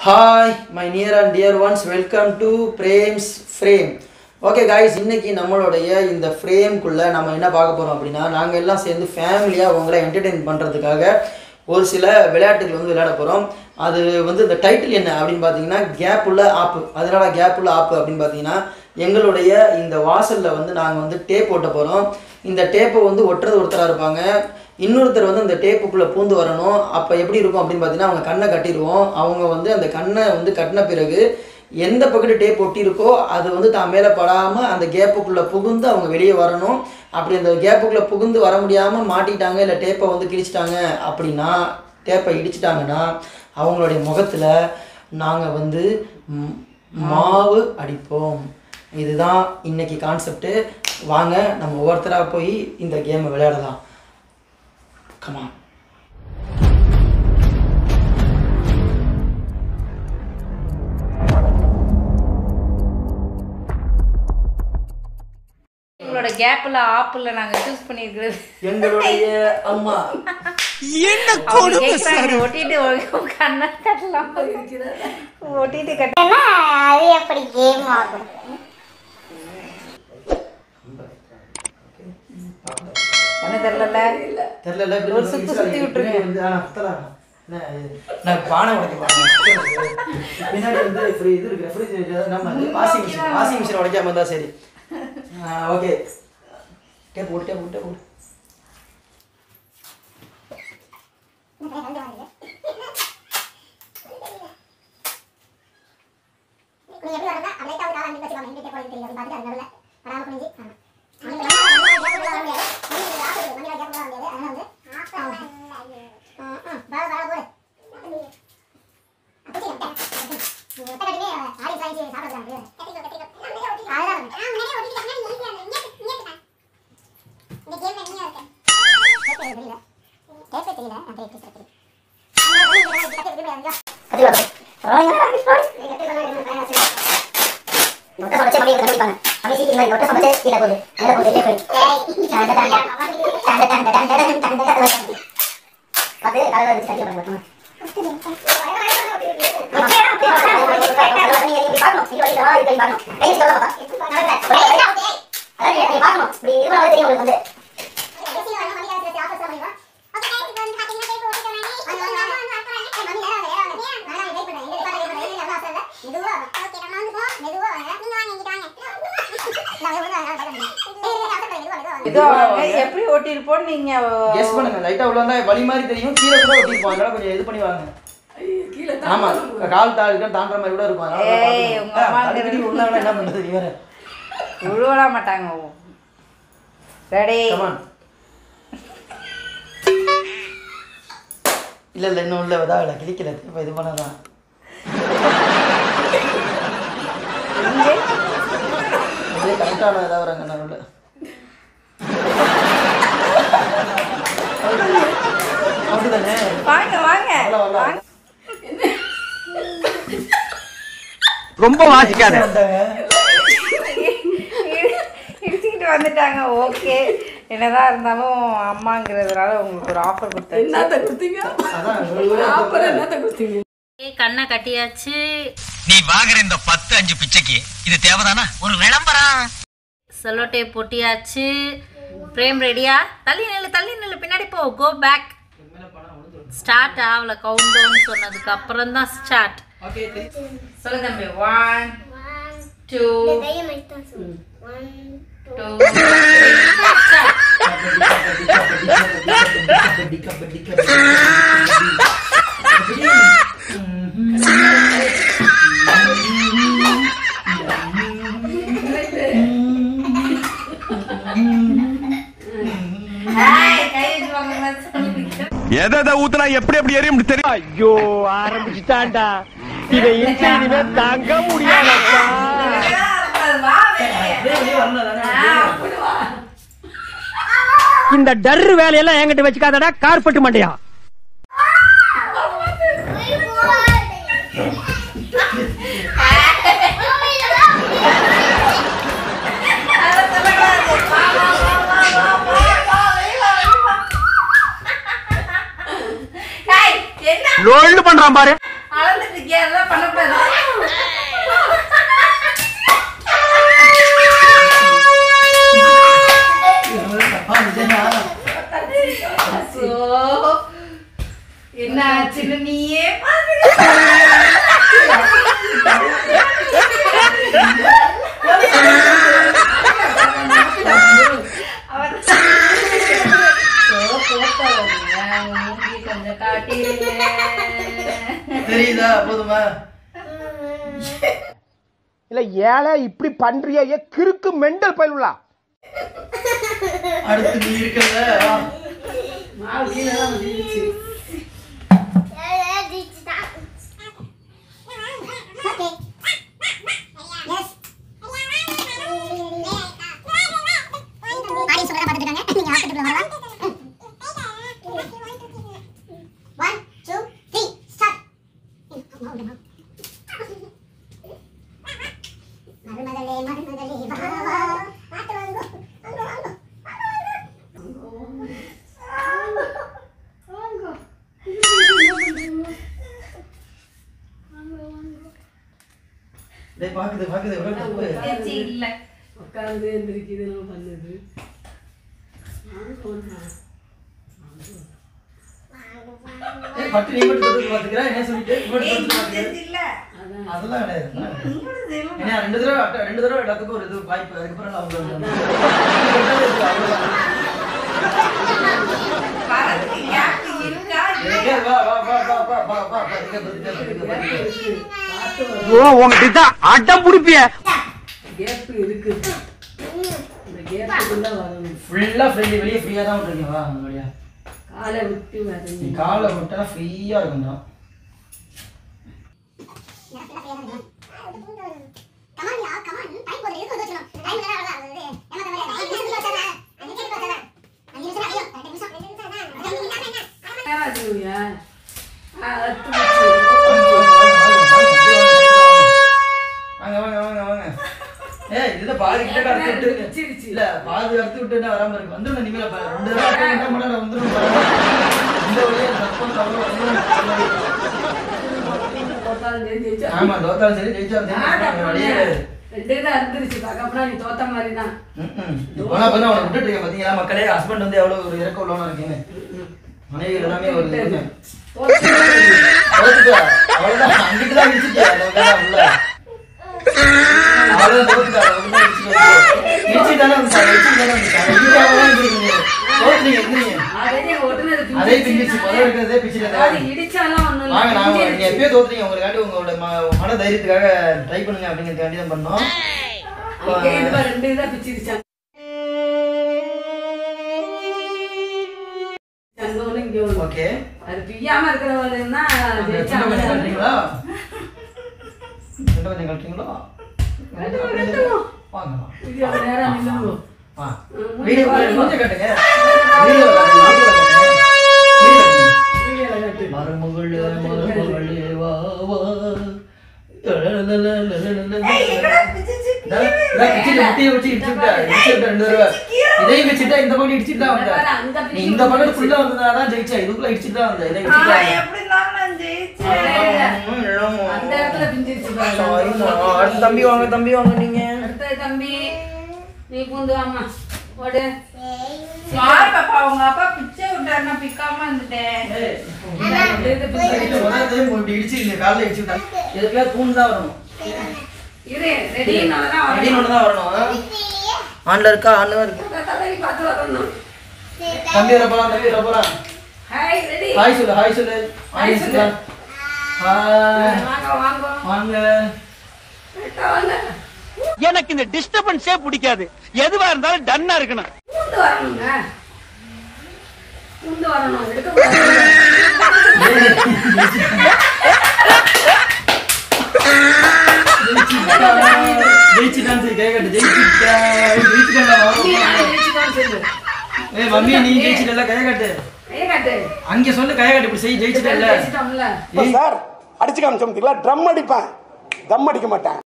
Hi my near and dear ones welcome to Prem's frame okay guys இன்னைக்கு நம்மளுடைய இந்த ஃப்ரேம்குள்ளே நம்ம என்ன பார்க்க போகிறோம் அப்படின்னா நாங்கள் எல்லாம் சேர்ந்து ஃபேமிலியாக உங்களை என்டர்டெயின் பண்ணுறதுக்காக ஒரு சில விளையாட்டுகள் வந்து விளையாட போகிறோம் அது வந்து இந்த டைட்டில் என்ன அப்படின்னு பார்த்தீங்கன்னா கேப் உள்ள ஆப்பு அதனால கேப் உள்ள ஆப்பு அப்படின்னு பார்த்தீங்கன்னா எங்களுடைய இந்த வாசலில் வந்து நாங்கள் வந்து டேப் ஓட்ட போகிறோம் இந்த டேப்பை வந்து ஒட்டுறது ஒருத்தராக இருப்பாங்க இன்னொருத்தர் வந்து அந்த டேப்புக்குள்ளே பூந்து வரணும் அப்போ எப்படி இருக்கும் அப்படின்னு பார்த்தீங்கன்னா அவங்க கண்ணை கட்டிடுவோம் அவங்க வந்து அந்த கண்ணை வந்து கட்டின பிறகு எந்த பக்கத்து டேப் ஒட்டியிருக்கோ அது வந்து தான் மேலே படாமல் அந்த கேப்புக்குள்ளே புகுந்து அவங்க வெளியே வரணும் அப்படி அந்த கேப்புக்குள்ளே புகுந்து வர முடியாமல் மாட்டிட்டாங்க இல்லை டேப்பை வந்து கிழிச்சிட்டாங்க அப்படின்னா டேப்பை இடிச்சிட்டாங்கன்னா அவங்களுடைய முகத்தில் நாங்கள் வந்து ம், மாவு அடிப்போம் இதுதான் இன்னைக்கு கான்செப்ட்டு வாங்க நம்ம ஒவ்வொருத்தராக போய் இந்த கேமை விளையாடலாம் கமான் உங்களோட கேப்ல ஆப்பிள் நாங்க சூஸ் பண்ணிருக்கிறது எங்களுடைய அம்மா அவங்க கேக்குறாங்க ஒட்டிட்டு ஒ- கண்ணை கட்டலாம் ஒட்டிட்டு கட்ட ஏன்னா அது எப்படி கேம் ஆகும் என்ன தெரியல தெரியல ஒரு சுத்து சுத்தி விட்டுருக்கு. வந்து ஆ, சுத்தலாம். என்ன இது? நான் பானை உடைக்க போறேன் பின்னாடி வந்து ஃப்ரீ இது இருக்கு ரெஃப்ரிஜரேட்டர் நம்ம வாஷிங் மிஷின் வாஷிங் மிஷின் உடைக்காம இருந்தா சரி ஓகே டேப் போட்டு டேப் போட்டு டேப் போட்டு நீ எப்படி வரதா அப்படியே தான் கால அஞ்சு வச்சுக்கலாம் எங்க போய் தெரியும் அது பார்த்து அது நடுவுல வராம குனிஞ்சு ஆமா. அந்த மாதிரி வர முடியாது. மணி ஆஃப் இருக்கு. மணி கேப் வர முடியாது. அதனால வந்து ஆ, ஆ, வர வர போடு. அப்படி இல்ல. நீ ஒத்த கட்டிலே ஆடி சாய்ச்சி சாப்பிடுறாங்க. அதுதான் வந்து. இந்த கேம் என்ன இருக்கு? கேப்பே தெரியல. கேப்பே தெரியல. அப்படியே கேப்பே தெரியல. இதோ எப்படி ஒட்டிருப்போம் நீங்க கெஸ் பண்ணுங்க லைட்டா உள்ள வந்தா வலி மாதிரி தெரியும் கீழே கூட ஒட்டிருப்போம் அதனால கொஞ்சம் இது பண்ணி வாங்க ஆமா கால் தாழ்க்க தாண்டுற மாதிரி கூட இருக்கும் அதனால ஏய், உங்க அம்மா பாத்துக்கோங்க. அடிக்கடி உள்ளவங்க என்ன பண்றது நீ வேற உழுவலாம் மாட்டாங்க ரெடி கமான் இல்ல இல்ல இன்னும் உள்ள இதாகல கிளிக்கல இப்ப இது பண்ணதான் இதே கரெக்டான ஏதாவது வராங்க நான் உள்ள அப்படிதானே வாங்க வாங்க வரல, வரல. வாங்க. ரொம்ப வாசிக்காத வந்தாங்க இடிச்சுக்கிட்டு வந்துட்டாங்க ஓகே என்னதான் இருந்தாலும் அம்மாங்கிறதுனால உங்களுக்கு ஒரு ஆஃபர் கொடுத்தாச்சு என்னத்த கொடுத்தீங்க அதான் ஒரு அப்புறம் என்னத்த கொடுத்தீங்க கண்ணை கட்டியாச்சு நீ வாங்குற இந்த பத்து அஞ்சு பிச்சைக்கு இது தேவைதானா ஒரு விளம்பரம் செல்லோட்டே பொட்டியாச்சு பிரேம் ரெடியா தள்ளி நில்லு தள்ளி நில்லு பின்னாடி போ கோ பேக் ஸ்டார்ட் ஆகல கவுண்ட் டவுன் சொன்னதுக்கு அப்புறம் தான் ஸ்டார்ட் ஓகே சொல்லு தம்பி ஒன் டூ டூ கை வச்சு வாங்க சொல்லுங்க எதை எதை ஊத்துனா எப்படி எப்படி எரியும் தெரியும் ஐயோ ஆரம்பிச்சுட்டான்டா இதை இனிமே தாங்க முடியாதப்பா இந்த டர்ரு வேலையெல்லாம் என்கிட்ட வச்சுக்காதடா கார்பெட் மண்டையா என்ன லோல்டு பண்றான் பாரு அளந்துட்டு அதெல்லாம் பண்ணக்கூடாது தப்பா நிஜமா So, என்ன ஆச்சுன்னு நீயே கொஞ்சம் காட்டிடுங்க தெரியுதா போதுமா இல்ல ஏழை இப்படி பண்றியா ஏ கிறுக்கு மெண்டல் பயிலுலா அடுத்து நீ இருக்கல மாவு கீழே தான் வந்துருச்சு Okay. Yes. ஆடியன்ஸ் சொல்றத பார்த்துட்டு இருக்காங்க நீங்க ஹாஸ்பிட்டல் வரலாம் ஒன் டூ த்ரீ ஸ்டார்ட் மருமகளே மருமகளே வா வா பாட்டு வாங்கோ வாங்கோ வாங்கோ டேய் பாக்குது பாக்குது எவ்வளவு தப்பு பேச்சு இல்ல உட்காந்து எந்திரிக்குது எல்லாம் பண்ணுது ஏய் பட்டு நீ மட்டும் தொட்டு பாத்துக்கிறா என்ன சொல்லிட்டு இவட்டு தொட்டு பாத்துக்கிறா இல்ல அதெல்லாம் கிடையாது ஏன்னா ரெண்டு தடவை அட்ட- ரெண்டு தடவை எல்லாத்துக்கும் ஒரு இது வாய்ப்பு அதுக்கப்புறம் நான் அவங்க வரதுக்கு gap இருக்கா ஏய், வா வா வா வா வா வா வா பதுக்க பதுக்க பதுக்க பதுக்க ஓ உங்ககிட்ட அடம் புடிப்பிய கேப் இருக்கு இந்த கேப்புக்குள்ள வரணும் ஃபுல்லா ஃப்ரெண்ட்லி வெளியே ஃப்ரீயா தான் விட்டுருக்கீங்க வா அந்த வழியா காலை விட்டு நீ வரணும் காலை விட்டா ஃப்ரீயா இருக்கும் தான் கமான் யா கமான் டைம் போகுது இருக்கு வந்து டைம் வேற அவ்வளவு ஆகுது ஏமா தம்பி அஞ்சு நிமிஷம் வச்சாரா அஞ்சு நிமிஷம் வச்சாரா அஞ்சு நிமிஷம் ஐயோ ரெண்டு நிமிஷம் ரெண்டு நிமிஷம் தான் அஞ்சு நிமிஷம் தான் நேராஜுயா அத்து வாங்க வாங்க வாங்க வாங்க ஏய் இதுல பாதி கிட்ட கறந்து விட்டு பிச்சிருச்சு. இல்ல பாதி கறந்து விட்டு என்ன வராம இருக்கு வந்துடும் இனிமேல பாரு ரெண்டு தடவை அட்டை என்ன பண்ண வந்துடும் இந்த வழியா தப்பம் தவறு வந்துடும் தோத்தாலும் சரி ஜெயிச்சா ஆமா தோத்தாலும் சரி ஜெயிச்சாலும் சரி வேற வழியே கிடையாது ரெண்டு தான் இருந்துருச்சு அதுக்கப்புறம் நீ தோத்த மாதிரி தான் ம்ம். போனா போனா அவனை விட்டுட்டு இருக்கேன் பாத்தீங்களா மக்களே ஹஸ்பண்ட் வந்து எவ்வளவு ஒரு இறக்க உள்ளவனா இருக்கீங்க மனைவி எல்லாமே ஒரு இது. தோத்துட்டா அவ்வளவுதான் அங்கிட்டு தான் இடிச்சிட்டியா அவ்வளவுதான் உள்ள அவ்வளவுதான் தோத்துட்டா அவ்வளவுதான் இடிச்சிட்டு வந்து. இடிச்சிட்டானே வந்துட்டா இடிச்சிட்டானே வந்துட்டா இடிக்காம தான் இருக்கீங்க தோத்துறீங்க இருக்கீங்க அதே ஒட்டுனது அதே பிஞ்சிச்சு முதல்ல இருக்கிறதே பிச்சுட்டு அது இடிச்சாலும் ஒண்ணும் வாங்க இல்ல, நாங்க நீங்க பிஞ்சிருச்சு. எப்பயோ தோத்துறீங்க உங்களுக்காண்டி உங்களோட ம- மன தைரியத்துக்காக ட்ரை பண்ணுங்க அப்படிங்கிறதுக்காண்டி தான் பண்ணோம் அங்கே இது பாரு, ரெண்டு இதாக பிச்சிருச்சான் அங்க ஒண்ணு, இங்க ஒண்ணு. ஓகே அது பிய்யாம இருக்கிறவங்கன்னா ஜெயிச்சா ரெண்டு கொஞ்சம் அவங்க கட்டுறீங்களா ரெண்டு கொஞ்சம் கட்டுறீங்களா வாங்க இது அவ்வளவு நேரம் நில்லுங்க. வா வீடியோ கொஞ்சம் கட்டுங்க வீடியோ கட்டுங்க வீடியோ கட்டுங்க வீடியோ கட்டுங்க வீடியோல காட்டு. மருமகளே மருமகளே வா வா இதையும் வச்சுட்டா இந்த பக்கம் இடிச்சுட்டு தான் வந்த நீ இந்த பக்கம் ஃபுல்லா வந்ததாதான் ஜெயிச்சா இதுக்குள்ள இடிச்சுட்டு தான் வந்த இதை எப்படி நான் ஜெயிச்சேன் அந்த இடத்துல பிஞ்சிருச்சு பாரு. அடுத்த தம்பி வாங்க தம்பி வாங்க நீங்க அடுத்தது தம்பி நீ பூந்து வாம்மா ஓடு சாரி பாப்பா உங்க அப்பா பிச்சை விட்டாரு நான் பிக்காம வந்துட்டேன் இந்த இது பிஞ்சிருச்சு. முதல்ல டைம் இப்படி இடிச்சிருங்க காலைல இடிச்சுட்டா இதுக்கெல்லாம் தூண் தான் வரணும் இரு ரெடின்னு தான் அப்படின்னு ஒன்று தான் வரணும் ஆன்ல இருக்கா ஆன்ல இருக்கு தலைவி பார்த்து வரணும் தம்பி வர போலாம் தம்பி வர போலாம் ஹாய் ரெடி ஹாய் சொல்லு ஹாய் சொல்லு ஹாய் சொல்லு ஹாய் வாங்க வாங்க வாங்க கரெக்டா வாங்க எனக்கு இந்த டிஸ்டர்பன்ஸே பிடிக்காது எதுவா இருந்தாலும் டன்னா இருக்கணும் பூந்து வரணுங்க பூந்து வரணும் எடுக்கக்கூடாது ஜெயிச்சுட்டான் சரி கேட்கட்டு ஜெயிச்சுட்டா ஜெயிச்சுட்டா நீ நாளை ஜெயிச்சுக்கோன்னு சொல்லு ஏய் மம்மி நீ ஜெயிச்சிட்டல கையகட்டு கையை காட்டு அங்க சொல்லு கையகட்டு இப்படி செய் ஜெயிச்சிட்டல ஜெயிச்சிட்டோம்ல ஏய் சார் அடிச்சு காமிச்சோம் ட்ரம் அடிப்பேன் தம் அடிக்க மாட்டேன்